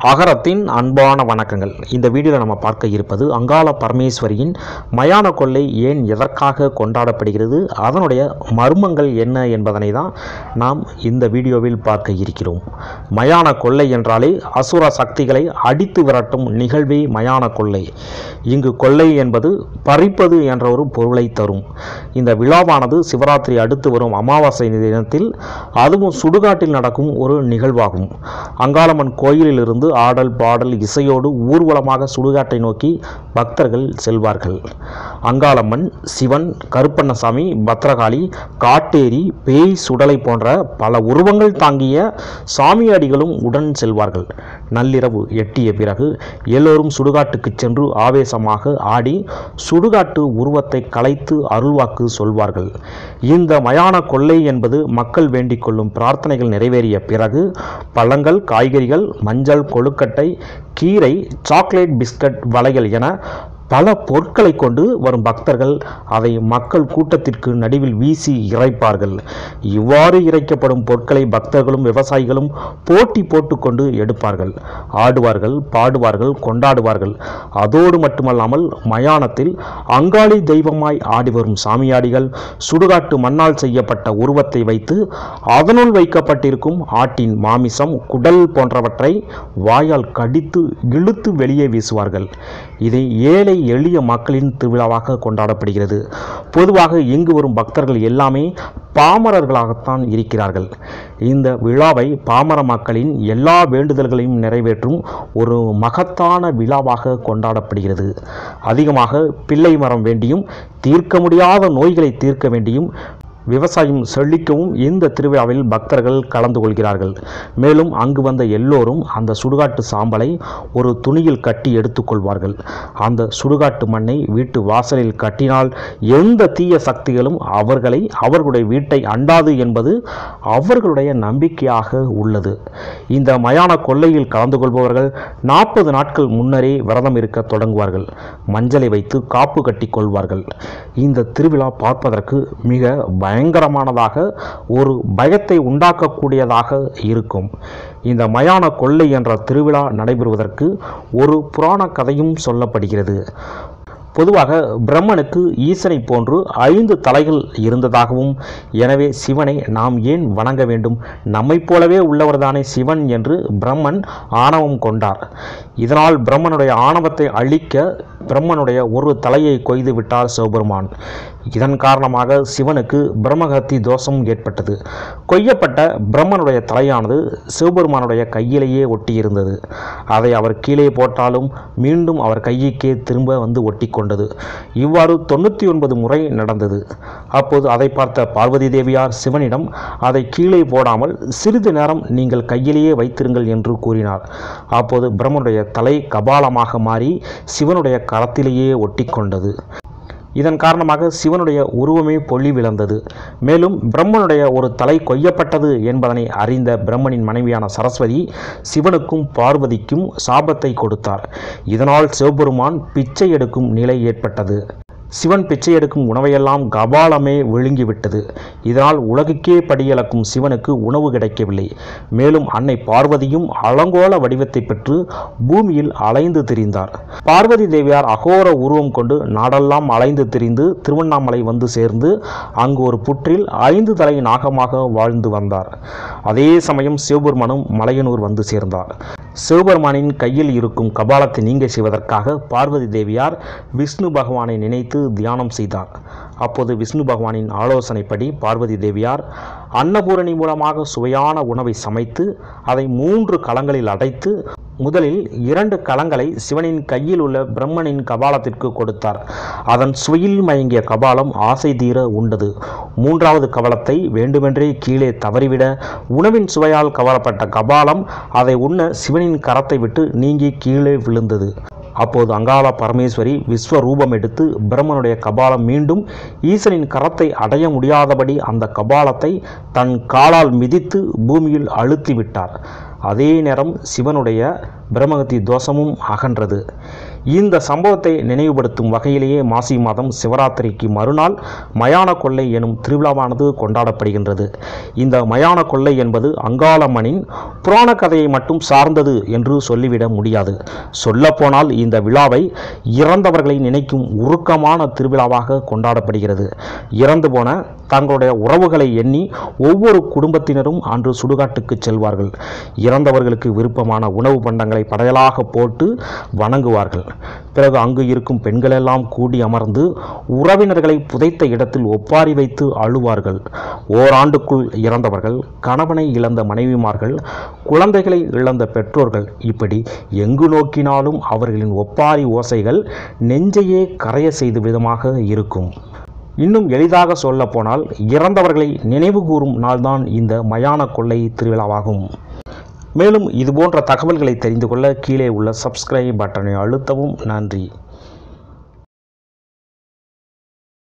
அகரத்தின் அன்பான வணக்கங்கள் இந்த வீடியோவில் நம்ம பார்க்க இருப்பது அங்காள பரமேஸ்வரியின் மயான கொள்ளை ஏன் எதற்காக கொண்டாடப்படுகிறது அதனுடைய மர்மங்கள் என்ன என்பதனை தான் நாம் இந்த வீடியோவில் பார்க்க இருக்கிறோம் மயான கொள்ளை என்றாலே அசுர சக்திகளை அடித்து விரட்டும் நிகழ்வே மயான கொள்ளை இங்கு கொள்ளை என்பது பறிப்பது என்ற ஒரு பொருளை தரும் இந்த விழாவானது சிவராத்திரி அடுத்து வரும் அமாவாசை தினத்தில் அதுவும் சுடுகாட்டில் நடக்கும் ஒரு நிகழ்வாகும் அங்காளம்மன் கோயிலிலிருந்து ஆடல் பாடல் இசையோடு ஊர்வலமாக சுடுகாட்டை நோக்கி பக்தர்கள் செல்வார்கள் அங்காளம்மன் சிவன் கருப்பண்ணசாமி பத்ரகாளி காட்டேரி பேய் சுடலை போன்ற பல உருவங்கள் தாங்கிய சாமியாடிகளும் உடன் செல்வார்கள் நள்ளிரவு எட்டிய பிறகு எல்லோரும் சுடுகாட்டுக்கு சென்று ஆவேசமாக ஆடி சுடுகாட்டு உருவத்தை கலைத்து அருள்வாக்கு சொல்வார்கள் இந்த மயான கொள்ளை என்பது மக்கள் வேண்டிக் கொள்ளும் பிரார்த்தனைகள் நிறைவேறிய பிறகு பழங்கள் காய்கறிகள் மஞ்சள் கொழுக்கட்டை கீரை சாக்லேட் பிஸ்கட் வளையல் என பல பொருட்களை கொண்டு வரும் பக்தர்கள் அதை மக்கள் கூட்டத்திற்கு நடுவில் வீசி இறைப்பார்கள் இவ்வாறு இறைக்கப்படும் பொருட்களை பக்தர்களும் விவசாயிகளும் போட்டி போட்டுக்கொண்டு எடுப்பார்கள் ஆடுவார்கள் பாடுவார்கள் கொண்டாடுவார்கள் அதோடு மட்டுமல்லாமல் மயானத்தில் அங்காளி தெய்வமாய் ஆடி வரும் சாமியாடிகள் சுடுகாட்டு மண்ணால் செய்யப்பட்ட உருவத்தை வைத்து அதனுள் வைக்கப்பட்டிருக்கும் ஆட்டின் மாமிசம் குடல் போன்றவற்றை வாயால் கடித்து இழுத்து வெளியே வீசுவார்கள் இதை ஏழை எளிய மக்களின் திருவிழாவாக கொண்டாடப்படுகிறது பொதுவாக இங்கு வரும் பக்தர்கள் எல்லாமே பாமரர்களாகத்தான் இருக்கிறார்கள் இந்த விழாவை பாமர மக்களின் எல்லா வேண்டுதல்களையும் நிறைவேற்றும் ஒரு மகத்தான விழாவாக கொண்டாடப்படுகிறது அதிகமாக பிள்ளை மரம் வேண்டியும் தீர்க்க முடியாத நோய்களை தீர்க்க வேண்டியும் விவசாயம் செழிக்கவும் இந்த திருவிழாவில் பக்தர்கள் கலந்து கொள்கிறார்கள் மேலும் அங்கு வந்த எல்லோரும் அந்த சுடுகாட்டு சாம்பலை ஒரு துணியில் கட்டி எடுத்துக்கொள்வார்கள் அந்த சுடுகாட்டு மண்ணை வீட்டு வாசலில் கட்டினால் எந்த தீய சக்திகளும் அவர்களை அவர்களுடைய வீட்டை அண்டாது என்பது அவர்களுடைய நம்பிக்கையாக உள்ளது இந்த மயான கொள்ளையில் கலந்து கொள்பவர்கள் நாற்பது நாட்கள் முன்னரே விரதம் இருக்க தொடங்குவார்கள் மஞ்சளை வைத்து காப்பு கட்டி கொள்வார்கள் இந்த திருவிழா பார்ப்பதற்கு மிக பயங்கரமானதாக ஒரு பயத்தை உண்டாக்கக்கூடியதாக இருக்கும் இந்த மயான கொள்ளை என்ற திருவிழா நடைபெறுவதற்கு ஒரு புராண கதையும் சொல்லப்படுகிறது பொதுவாக பிரம்மனுக்கு ஈசனை போன்று ஐந்து தலைகள் இருந்ததாகவும் எனவே சிவனை நாம் ஏன் வணங்க வேண்டும் நம்மைப் போலவே உள்ளவர்தானே சிவன் என்று பிரம்மன் ஆணவம் கொண்டார் இதனால் பிரம்மனுடைய ஆணவத்தை அழிக்க பிரம்மனுடைய ஒரு தலையை கொய்து விட்டார் சிவபெருமான் இதன் காரணமாக சிவனுக்கு பிரம்மஹத்தி தோஷம் ஏற்பட்டது கொய்யப்பட்ட பிரம்மனுடைய தலையானது சிவபெருமானுடைய கையிலேயே ஒட்டியிருந்தது அதை அவர் கீழே போட்டாலும் மீண்டும் அவர் கையுக்கே திரும்ப வந்து ஒட்டி கொண்டது இவ்வாறு தொண்ணூற்றி ஒன்பது முறை நடந்தது அப்போது அதை பார்த்த பார்வதி தேவியார் சிவனிடம் அதை கீழே போடாமல் சிறிது நேரம் நீங்கள் கையிலேயே வைத்திருங்கள் என்று கூறினார் அப்போது பிரம்மனுடைய தலை கபாலமாக மாறி சிவனுடைய கரத்திலேயே ஒட்டி கொண்டது இதன் காரணமாக சிவனுடைய உருவமே பொல்லி விளந்தது மேலும் பிரம்மனுடைய ஒரு தலை கொய்யப்பட்டது என்பதனை அறிந்த பிரம்மனின் மனைவியான சரஸ்வதி சிவனுக்கும் பார்வதிக்கும் சாபத்தை கொடுத்தார் இதனால் சிவபெருமான் பிச்சை எடுக்கும் நிலை ஏற்பட்டது சிவன் பிச்சை எடுக்கும் உணவையெல்லாம் கபாலமே விழுங்கிவிட்டது இதனால் உலகுக்கே படியளக்கும் சிவனுக்கு உணவு கிடைக்கவில்லை மேலும் அன்னை பார்வதியும் அலங்கோல வடிவத்தை பெற்று பூமியில் அலைந்து திரிந்தார் பார்வதி தேவியார் அகோர உருவம் கொண்டு நாடெல்லாம் அலைந்து திரிந்து திருவண்ணாமலை வந்து சேர்ந்து அங்கு ஒரு புற்றில் ஐந்து தலை நாகமாக வாழ்ந்து வந்தார் அதே சமயம் சிவபெருமானும் மலையனூர் வந்து சேர்ந்தார் சிவபெருமானின் கையில் இருக்கும் கபாலத்தை நீங்க செய்வதற்காக பார்வதி தேவியார் விஷ்ணு பகவானை நினைத்து தியானம் செய்தார் அப்போது விஷ்ணு பகவானின் ஆலோசனைப்படி பார்வதி தேவியார் அன்னபூரணி மூலமாக சுவையான உணவை சமைத்து அதை மூன்று களங்களில் அடைத்து முதலில் இரண்டு களங்களை சிவனின் கையில் உள்ள பிரம்மனின் கபாலத்திற்கு கொடுத்தார் அதன் சுவையில் மயங்கிய கபாலம் ஆசை தீர உண்டது மூன்றாவது கவலத்தை வேண்டுமென்றே கீழே தவறிவிட உணவின் சுவையால் கவரப்பட்ட கபாலம் அதை உண்ண சிவனின் கரத்தை விட்டு நீங்கி கீழே விழுந்தது அப்போது அங்காள பரமேஸ்வரி விஸ்வரூபம் எடுத்து பிரம்மனுடைய கபாலம் மீண்டும் ஈசனின் கரத்தை அடைய முடியாதபடி அந்த கபாலத்தை தன் காலால் மிதித்து பூமியில் அழுத்தி விட்டார் அதே நேரம் சிவனுடைய பிரம்மகத்தி தோஷமும் அகன்றது இந்த சம்பவத்தை நினைவுபடுத்தும் வகையிலேயே மாசி மாதம் சிவராத்திரிக்கு மறுநாள் மயான கொள்ளை எனும் திருவிழாவானது கொண்டாடப்படுகின்றது இந்த மயான கொள்ளை என்பது அங்காளம்மனின் புராண கதையை மட்டும் சார்ந்தது என்று சொல்லிவிட முடியாது சொல்லப்போனால் இந்த விழாவை இறந்தவர்களை நினைக்கும் உருக்கமான திருவிழாவாக கொண்டாடப்படுகிறது இறந்து போன தங்களுடைய உறவுகளை எண்ணி ஒவ்வொரு குடும்பத்தினரும் அன்று சுடுகாட்டுக்கு செல்வார்கள் இறந்தவர்களுக்கு விருப்பமான உணவு பண்டங்களை படையலாக போட்டு வணங்குவார்கள் பிறகு அங்கு இருக்கும் பெண்களெல்லாம் கூடி அமர்ந்து உறவினர்களை புதைத்த இடத்தில் ஒப்பாரி வைத்து அழுவார்கள் ஓராண்டுக்குள் இறந்தவர்கள் கணவனை இழந்த மனைவிமார்கள் குழந்தைகளை இழந்த பெற்றோர்கள் இப்படி எங்கு நோக்கினாலும் அவர்களின் ஒப்பாரி ஓசைகள் நெஞ்சையே கரைய செய்த விதமாக இருக்கும் இன்னும் எளிதாக சொல்லப்போனால் இறந்தவர்களை நினைவு கூறும் நாள்தான் இந்த மயான கொள்ளை திருவிழாவாகும் மேலும் இதுபோன்ற தகவல்களை தெரிந்து கொள்ள கீழே உள்ள சப்ஸ்கிரைப் பட்டனை அழுத்தவும் நன்றி